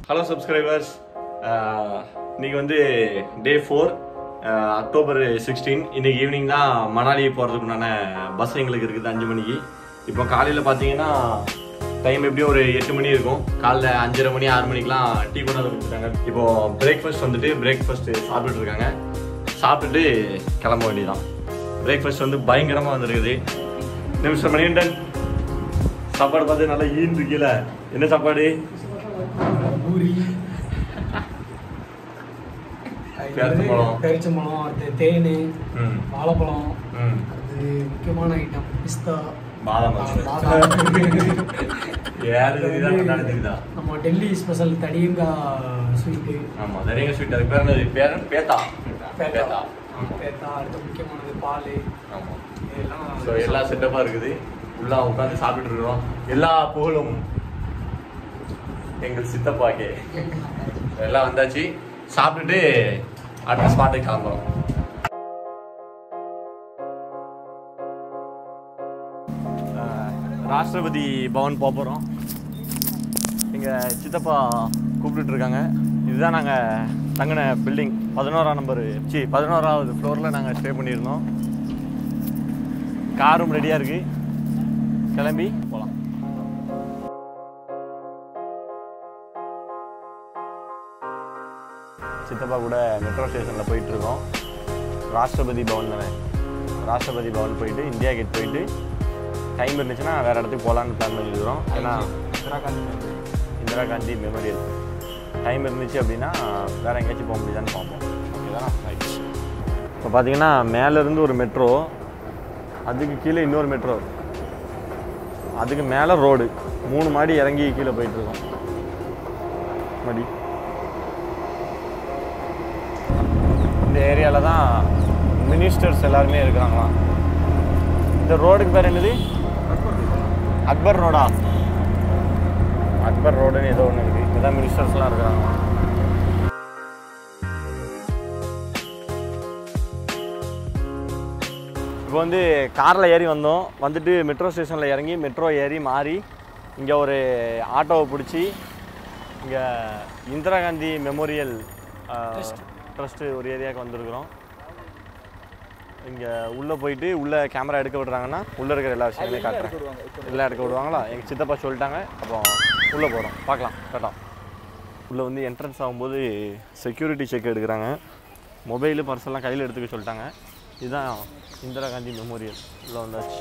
Hello subscribers இன்னைக்கு வந்து day four October sixteen இன்னைக்கு ஈவினிங் தான் மணாலி போகிறதுக்குண்டான பஸ் எங்களுக்கு இருக்குது அஞ்சு மணிக்கு இப்போ காலையில் பார்த்தீங்கன்னா டைம் எப்படியும் ஒரு எட்டு மணி இருக்கும் காலைல அஞ்சரை மணி ஆறு மணிக்கெலாம் டீ கொண்டு வந்து கொடுத்துருக்காங்க இப்போ பிரேக்ஃபாஸ்ட் வந்துட்டு பிரேக்ஃபாஸ்ட் சாப்பிட்டுட்டு இருக்காங்க சாப்பிட்டுட்டு கிளம்ப வேண்டியதான் பிரேக்ஃபாஸ்ட் வந்து பயங்கரமாக வந்திருக்குது நிமிஷம் மணிகண்டன் சாப்பாடு பார்த்து நல்லா ஈந்து கீழே என்ன சாப்பாடு பூரி பேரிச்சம்பழம். பேரிச்சம்பழம் அடுத்து தேன் ம் வாழைப்பழம் ம் அது முக்கியமான ஐட்டம் பிஸ்தா பாதாம் பாதாம். யாரு தெரியுதா கொண்டாடி தெரியுதா நம்ம டெல்லி ஸ்பெஷல் தடியங்காய் ஸ்வீட்டு ஆமா நிறைய ஸ்வீட் அதுக்கு பேர் என்னது பேர் பேத்தா பேத்தா ஆமா பேத்தா அடுத்து முக்கியமானது பால் ஆமா இதெல்லாம் ஸோ எல்லா செட்டப்பாக இருக்குது உள்ள உட்காந்து சாப்பிட்டு இருக்கிறோம் எல்லா புகழும் எங்கள் சித்தப்பாக்கே எல்லாம் வந்தாச்சு சாப்பிட்டுட்டு அடுத்த ஸ்பாட்டுக்கு கிளம்புறோம் ராஷ்டிரபதி பவன் போக போகிறோம் எங்கள் சித்தப்பா கூப்பிட்டுட்டு இருக்காங்க இதுதான் நாங்கள் தங்கின பில்டிங் பதினோராம் நம்பரு சி பதினோராவது ஃப்ளோரில் நாங்கள் ஸ்டே பண்ணியிருந்தோம் காரும் ரெடியாக இருக்கு கிளம்பி போகலாம் சித்தப்பா கூட மெட்ரோ ஸ்டேஷனில் போயிட்டு இருக்கோம் ராஷ்டிரபதி பவன் தானே ராஷ்டிரபதி பவன் போயிட்டு இந்தியா கேட் போயிட்டு டைம் இருந்துச்சுன்னா வேறு இடத்துக்கு போகலான்னு பிளான் பண்ணியிருக்கிறோம் ஏன்னா இந்திரா காந்தி மெமோரியல் டைம் இருந்துச்சு அப்படின்னா வேறு எங்கேயாச்சும் போக முடியுதான்னு பார்ப்போம் ஓகேதானா ரைட் இப்போ பார்த்தீங்கன்னா மேலேருந்து ஒரு மெட்ரோ அதுக்கு கீழே இன்னொரு மெட்ரோ அதுக்கு மேலே ரோடு மூணு மாடி இறங்கி கீழே போயிட்டுருக்கோம் மடி இந்த ஏரியாவில் தான் மினிஸ்டர்ஸ் எல்லாருமே இருக்கிறாங்களாம் இந்த ரோடுக்கு பேர் என்னது அக்பர் ரோடா அக்பர் ரோடுன்னு ஏதோ ஒன்று இருக்குது இங்கே தான் மினிஸ்டர்ஸ்லாம் இருக்கிறாங்களாம் இப்போ வந்து காரில் ஏறி வந்தோம் வந்துட்டு மெட்ரோ ஸ்டேஷனில் இறங்கி மெட்ரோ ஏறி மாறி இங்கே ஒரு ஆட்டோவை பிடிச்சி இங்கே இந்திரா காந்தி மெமோரியல் ட்ரஸ்ட்டு ஒரு ஏரியாவுக்கு வந்திருக்கிறோம் இங்கே உள்ளே போயிட்டு உள்ளே கேமரா எடுக்க விடுறாங்கன்னா உள்ளே இருக்கிற எல்லா விஷயங்களையும் காட்டுறேன் எல்லாம் எடுக்க விடுவாங்களா எங்கள் சித்தப்பா சொல்லிட்டாங்க அப்புறம் உள்ளே போகிறோம் பார்க்கலாம் கரெக்டாக உள்ளே வந்து என்ட்ரன்ஸ் ஆகும்போது செக்யூரிட்டி செக் எடுக்கிறாங்க மொபைலு பர்செல்லாம் கையில் எடுத்துக்க சொல்லிட்டாங்க இதுதான் இந்திரா காந்தி மெமோரியல் உள்ளே வந்தாச்சு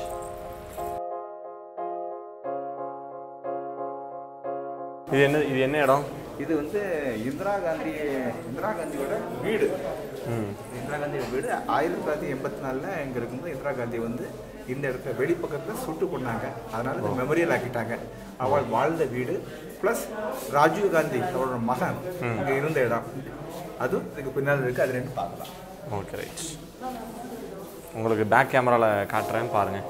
இது என்ன இது என்ன இடம் இது வந்து இந்திரா காந்தி இந்திரா காந்தியோட வீடு ம் இந்திரா காந்தியோட வீடு ஆயிரத்தி தொள்ளாயிரத்தி எண்பத்தி நாலில் இங்கே இருக்கும்போது இந்திரா காந்தி வந்து இந்த இடத்துல வெளிப்பக்கத்தில் சுட்டு கொண்டாங்க அதனால இந்த மெமோரியல் ஆக்கிட்டாங்க அவள் வாழ்ந்த வீடு ப்ளஸ் ராஜீவ் காந்தி அவரோட மகன் இங்கே இருந்த இடம் அதுவும் இதுக்கு பின்னால் இருக்குது அது ரெண்டு பார்க்கலாம் ஓகே ரைட் உங்களுக்கு பேக் கேமராவில் காட்டுறேன் பாருங்கள்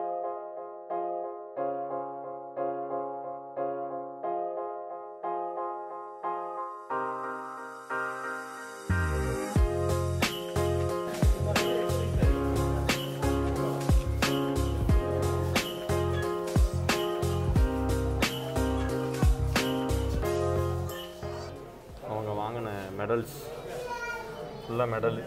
அவங்க வாங்கின மெடல்ஸ் ஃபுல்லாக மெடலு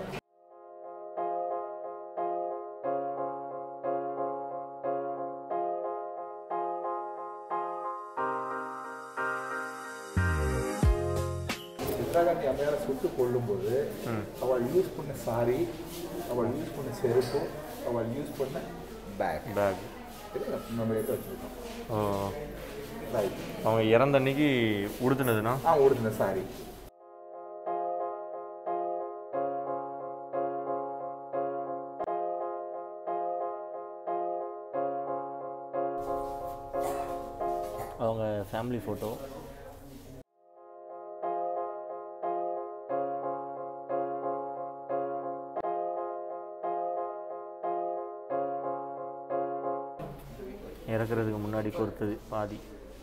இந்திரா காந்தி அம்மையாரை சுட்டு கொல்லும்போது அவள் யூஸ் பண்ண சாரி அவள் யூஸ் பண்ண செருப்பு அவள் யூஸ் பண்ண பேக் பேக் நம்ம எடுத்து வச்சுருக்கோம் ஓ ரைட் அவங்க இறந்த அன்னைக்கு உடுத்துனதுன்னா ஆ ஓடுதுன சாரி அவங்க ஃபேமிலி ஃபோட்டோ இறக்குறதுக்கு முன்னாடி கொடுத்தது பாதி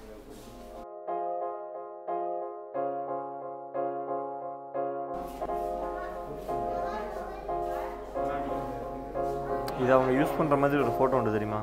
இது அவங்க யூஸ் பண்ணுற மாதிரி ஒரு ஃபோட்டோ உண்டு தெரியுமா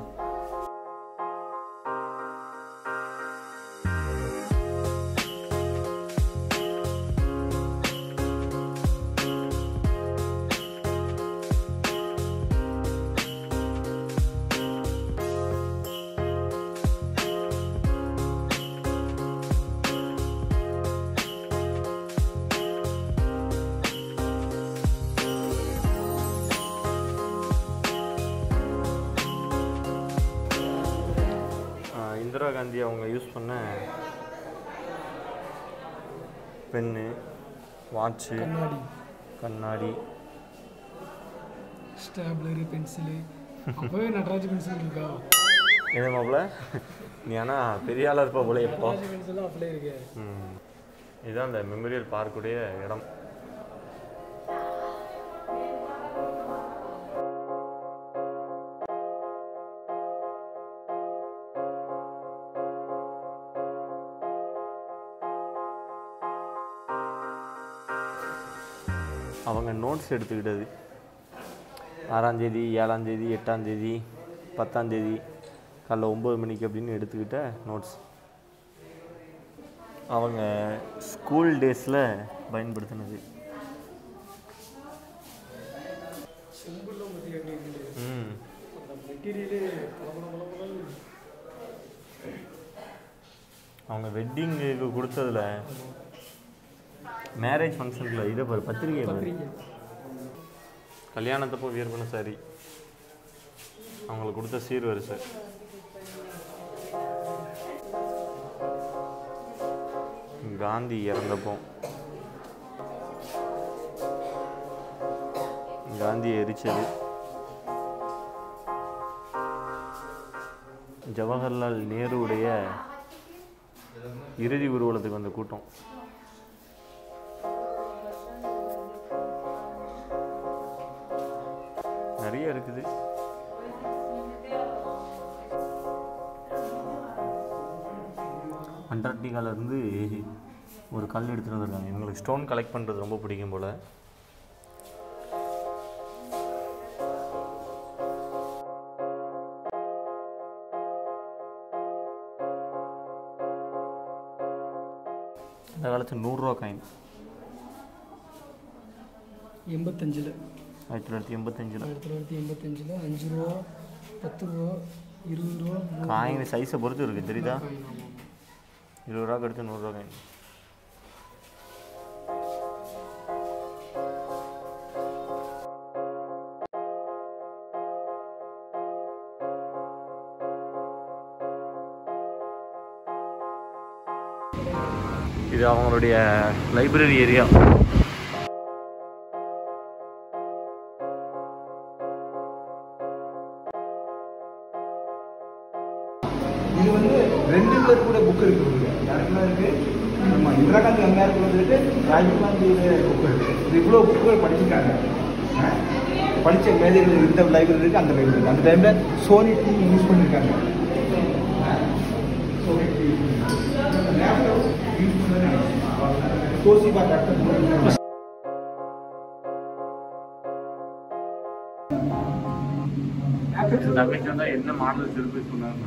இந்திரா காந்தி அவங்க யூஸ் பண்ண பென்னு வாட்சு கண்ணாடி கண்ணாடி ஸ்டாப்லரு பென்சிலு அப்போவே நடராஜ் பென்சில் இருக்கா என்ன மாப்பிள்ள நீ ஆனால் பெரிய ஆளாக இருப்ப போல எப்போ நடராஜ் பென்சிலும் அப்படியே இருக்கு ம். இதுதான் அந்த மெமோரியல் பார்க்குடைய இடம் அவங்க நோட்ஸ் எடுத்துக்கிட்டது ஆறாந்தேதி ஏழாந்தேதி எட்டாந்தேதி பத்தாந்தேதி காலைல ஒம்பது மணிக்கு அப்படின்னு எடுத்துக்கிட்ட நோட்ஸ் அவங்க ஸ்கூல் டேஸில் பயன்படுத்தினது செம்புலாம் பற்றி எப்படி இருக்குது ம் அந்த மெட்டீரியலே பல பல பல பல அவங்க வெட்டிங்குக்கு கொடுத்ததுல மேரேஜ் ஃபங்க்ஷனில் இதை பாரு பத்திரிகை பாரு பத்திரிக்கை கல்யாணத்தப்போ வியர் பண்ண சாரி அவங்களுக்கு கொடுத்த சீர்வரிசை காந்தி இறந்தப்போ காந்தியை எரிச்சது ஜவஹர்லால் நேருவுடைய இறுதி ஊர்வலத்துக்கு வந்த கூட்டம் நிறைய இருக்குது அண்டார்டிகால இருந்து ஒரு கல் எடுத்துகிட்டு வந்திருக்காங்க இவங்களுக்கு ஸ்டோன் கலெக்ட் பண்ணுறது ரொம்ப பிடிக்கும் போல் அந்த காலத்து நூறுரூவா காயின் எண்பத்தஞ்சில் ஆயிரத்தி தொள்ளாயிரத்தி எண்பத்தஞ்சில் ஆயிரத்தி தொள்ளாயிரத்தி எண்பத்தஞ்சில் அஞ்சு ரூபா பத்து ரூபா இருபது ரூபா நூறு காயின் சைஸை பொறுத்து இருக்குது தெரியுதா காயின் ஆமாம் இருபது ரூபாய்க்கு எடுத்து நூறுரூவா காயின் இது அவங்களுடைய லைப்ரரி ஏரியா இது வந்து ரெண்டு பேர் கூட புக் இருக்கு இருக்கு யாருக்கெல்லாம் இருக்கு நம்ம இந்திரா காந்தி அம்மையாருக்கு வந்துட்டு ராஜீவ் காந்தியோட புக் இருக்கு இது இவ்வளோ புக்குகள் படிச்சிருக்காங்க அஹ், படிச்ச மேதைகள் இந்த லைப்ரரி இருக்கு அந்த லைப்ரரி இருக்கு அந்த டைம்ல சோனி டிவி யூஸ் பண்ணியிருக்காங்க அஹ், சோனி டிவி தோசிபா டாக்டர் என்ன மாடல் செல்ஃபி சொன்னாங்க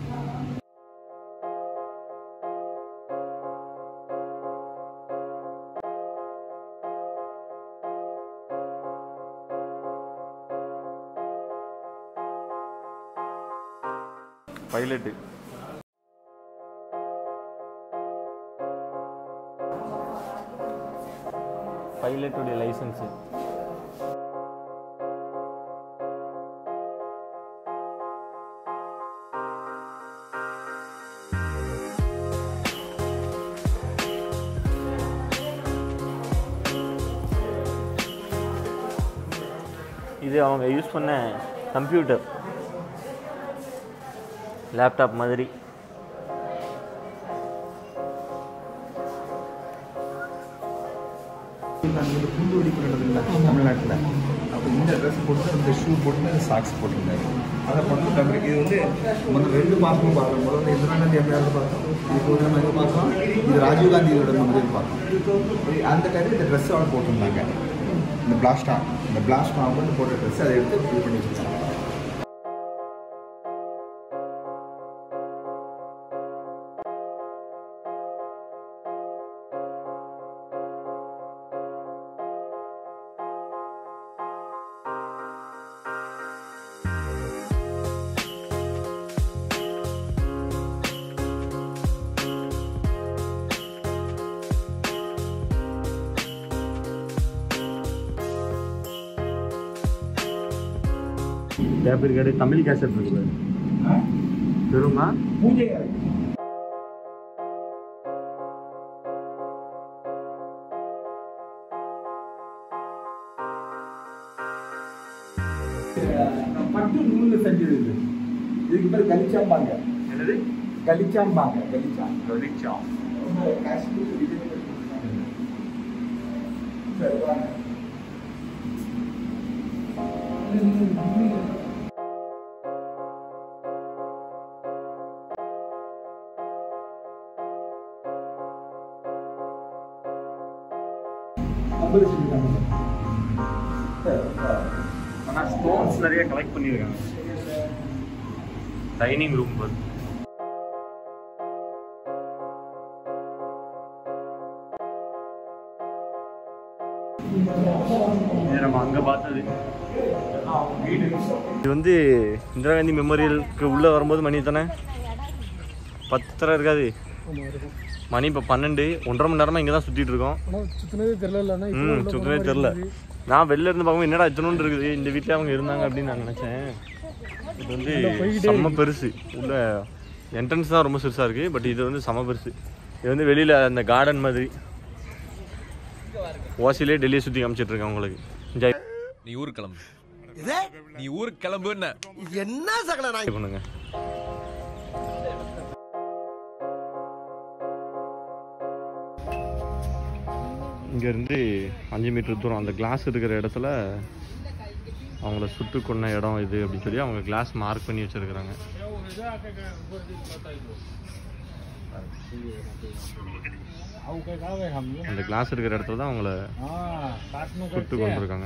பைலட்டு பைலட்டுடைய லைசன்ஸு இது அவங்க யூஸ் பண்ண கம்ப்யூட்டர் லேப்டாப் மாதிரி குண்டு வெடிப்பு நடந்ததுல தமிழ்நாட்டில் அப்போ இந்த ட்ரெஸ் போட்டு இந்த ஷூ போட்டு இந்த சாக்ஸ் போட்டிருந்தாரு அதை பண்ணி தமிழ் இது வந்து முதல்ல ரெண்டு மாதமும் பார்த்தோம் முதல்ல இந்திரா காந்தி அம்மையார் பார்த்தோம் இப்போ நம்ம எங்கே பார்த்தோம் இது ராஜீவ் காந்தியோட மெமரியல் பார்த்தோம் அந்த டைமில் இந்த ட்ரெஸ் அவன் போட்டிருந்தாங்க இந்த பிளாஸ்டா இந்த பிளாஸ்ட் அவங்க வந்து போட்ட ட்ரெஸ் அதை எடுத்து இது பண்ணி வச்சுருக்காங்க டேப் இருக்காது தமிழ் கேசட் இருக்குது பெருமா பூஜை அறை பட்டு நூல்ல செஞ்சது இது இதுக்கு பேர் கலிச்சாம்பாங்க என்னது கலிச்சாம்பாங்க கலிச்சாம் வெளிச்சம் ரொம்ப காஷ்மீர் டிசைன் சரி வாங்க நம்பர் வச்சிருக்காங்க சரி வா. ஆனால் ஸ்டோன்ஸ் நிறைய கலெக்ட் பண்ணியிருக்காங்க டைனிங் ரூம் பாரு இது நம்ம அங்கே பார்த்தது இது வந்து இந்திரா காந்தி மெமோரியலுக்கு உள்ளே வரும்போது மணி தானே பத்தரை இருக்காது ஆமாம் இருக்கும் மணி இப்போ பன்னெண்டு ஒன்றரை மணி நேரமாக இங்கே தான் சுற்றிட்டு இருக்கோம் ஆனால் சுற்றினதே தெரில அண்ணா இப்போ ம் உள்ள சுத்தமே போன தெரில மாதிரி இருக்குது. நான் வெளில இருந்து பார்க்கும்போது என்னடா இத்தனோண்டு இருக்குது இந்த வீட்டில் அவங்க இருந்தாங்க அப்படின்னு நான் நினச்சேன் இது வந்து உள்ள போய்கிட்டே செம்ம பெருசு உள்ள என்ட்ரன்ஸ் தான் ரொம்ப பெருசாக இருக்குது பட் இது வந்து செம்ம பெருசு இது வந்து வெளியில் அந்த கார்டன் மாதிரி ஓசிலே டெல்லியை சுற்றி காமிச்சிட்டு இருக்கேன் உங்களுக்கு என்ஜாய் நீ ஊருக்கு கிளம்பு நீ ஊருக்கு கிளம்புன்ன பண்ணுங்க இங்கேருந்து அஞ்சு மீட்டர் தூரம் அந்த கிளாஸ் இருக்கிற இடத்துல அவங்கள சுட்டு கொன்ன இடம் இது அப்படின்னு சொல்லி அவங்க கிளாஸ் மார்க் பண்ணி வச்சிருக்கிறாங்க அந்த கிளாஸ் இருக்கிற இடத்துல தான் அவங்கள சுட்டு கொண்டிருக்காங்க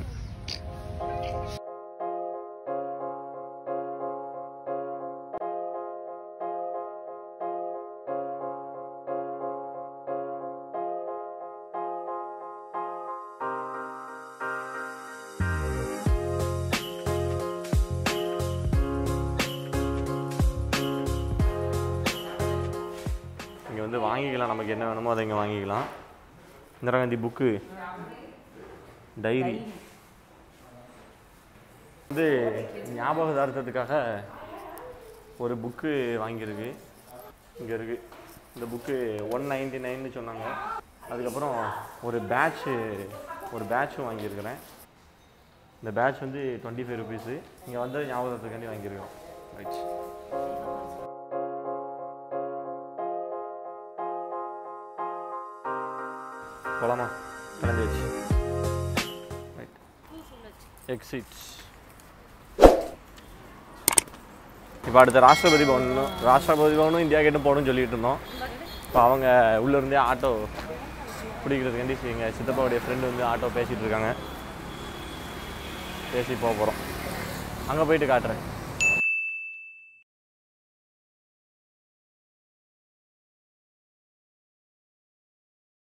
இங்கே வந்து வாங்கிக்கலாம் நமக்கு என்ன வேணுமோ அதை இங்கே வாங்கிக்கலாம் இந்திரா காந்தி புக்கு டைரி வந்து ஞாபகதார்த்தத்துக்காக ஒரு புக்கு வாங்கியிருக்கு இங்கே இருக்குது இந்த புக்கு ஒன் நைன்டி நைன்னு சொன்னாங்க அதுக்கப்புறம் ஒரு பேட்ச்சு ஒரு பேட்சும் வாங்கியிருக்கிறேன் இந்த பேட்ச் வந்து டுவெண்ட்டி ஃபைவ் ருபீஸு இங்கே வந்து ஞாபகத்துக்காண்டி வாங்கியிருக்கோம் ரைட் போலாமா கிளம்பியாச்சு ரைட் எக்ஸிட்ஸ் இப்போ அடுத்த ராஷ்டிரபதி பவனும் ராஷ்டிரபதி பவனும் இந்தியா கேட்டும் போகணும்னு சொல்லிட்டு இருந்தோம் இப்போ அவங்க உள்ளே இருந்தே ஆட்டோ பிடிக்கிறதுக்காண்டி எங்கள் சித்தப்பாவுடைய ஃப்ரெண்டு வந்து ஆட்டோ பேசிகிட்டு இருக்காங்க பேசி போக போகிறோம் அங்கே போயிட்டு காட்டுறேன்